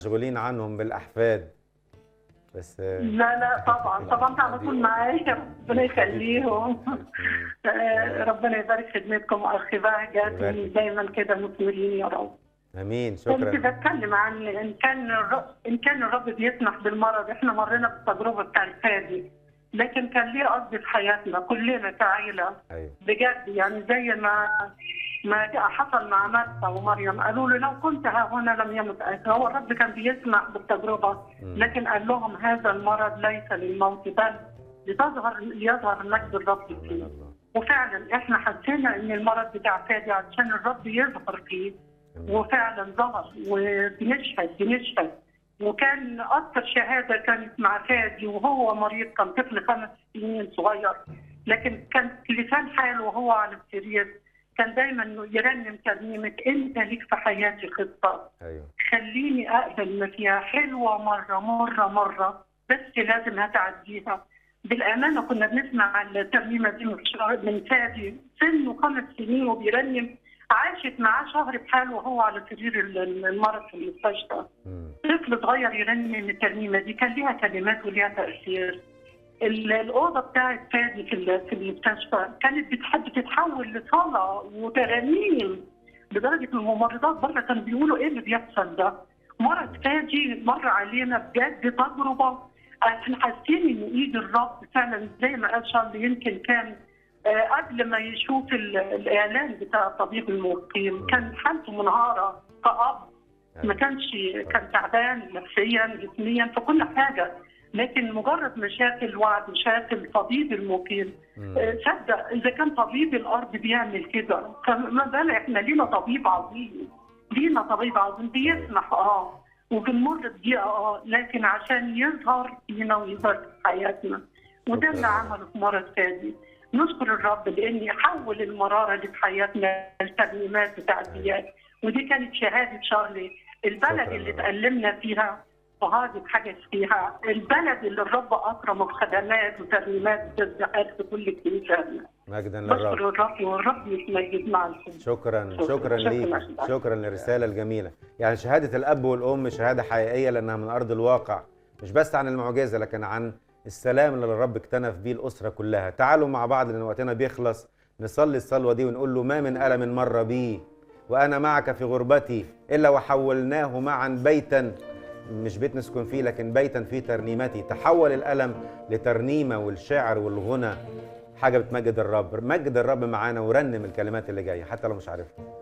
مشغولين عنهم بالاحفاد بس لا لا طبعا طبعا انت على طول معايا ربنا يخليهم آه، ربنا يبارك في خدمتكم اخي بهجت يبارك. دايما كده مثمرين يا رب امين كنت شكرا بتكلم عن ان كان الرب ان كان الرب بيسمح بالمرض احنا مرينا بالتجربه بتاع الفادي لكن كان ليه قصد في حياتنا كلنا كعائله ايوه بجد يعني زي ما ما حصل مع مرثا ومريم قالوا له لو كنت ها هنا لم يمت أخي هو الرب كان بيسمح بالتجربه مم. لكن قال لهم هذا المرض ليس للموت بل لتظهر ليظهر مجد الرب من فيه الله وفعلا احنا حسينا ان المرض بتاع فادي عشان الرب يظهر فيه أمين. وفعلا ظهر وبنشهد بنشهد وكان اكثر شهاده كانت مع فادي وهو مريض كان طفل خمس سنين صغير لكن كان لسان حاله وهو على السرير كان دايما يرنم ترنيمه انت ليك في حياتي خطه ايوه خليني اقبل ما فيها حلوه مره مره مره بس لازم هتعديها بالامانه كنا بنسمع الترنيمه دي من شهر من فادي سنه خمس سنين وبيرنم عاشت معاه شهر بحاله وهو على سرير ال- المرض في المستشفى مم. طفل صغير يرنم الترنيمه دي كان ليها كلمات وليها تاثير ال- الاوضه بتاعت فادي في ال- في المستشفى كانت بتحب تتحول لصلاه وترانيم لدرجه ان الممرضات بره كانوا بيقولوا ايه اللي بيحصل ده؟ مرض فادي مر علينا بجد تجربه احنا حاسين ان ايد الرب فعلا زي ما قال شارلي يمكن كان آه، قبل ما يشوف ال- الاعلان بتاع الطبيب المقيم كان حالته منهاره كأب ما أيوة. كانش كان تعبان نفسيا جسميا في كل حاجه لكن مجرد ما شاف الوعد وشاف الطبيب المقيم مم. آه، صدق اذا كان طبيب الارض بيعمل كده فما بالك احنا لينا طبيب عظيم لينا طبيب عظيم بيسمح اه وبنمر بدقيقه اه لكن عشان يظهر فينا ويظهر في حياتنا وده اللي شكراً. عمله في مرض فادي نشكر الرب لان يحول المراره اللي في حياتنا الترنيمات وتعديات ودي كانت شهاده شارلي البلد شكراً اللي لله. اتألمنا فيها وهذه حاجة فيها البلد اللي الرب أكرمه بخدمات وترنيمات وتسبيحات في كل كنيسة مجدا بشكر للرب الرب والرب يتمجد مع الكل شكرا شكراً. شكرا ليك شكراً. شكرا للرساله الجميله يعني شهاده الاب والام شهاده حقيقيه لانها من ارض الواقع مش بس عن المعجزه لكن عن السلام اللي الرب اكتنف بيه الاسره كلها تعالوا مع بعض لان وقتنا بيخلص نصلي الصلوه دي ونقول له ما من الم مر بي وانا معك في غربتي الا وحولناه معا بيتا مش بيت نسكن فيه لكن بيتا فيه ترنيمتي تحول الالم لترنيمه والشعر والغنى حاجه بتمجد الرب مجد الرب معانا ورنم الكلمات اللي جايه حتى لو مش عارفها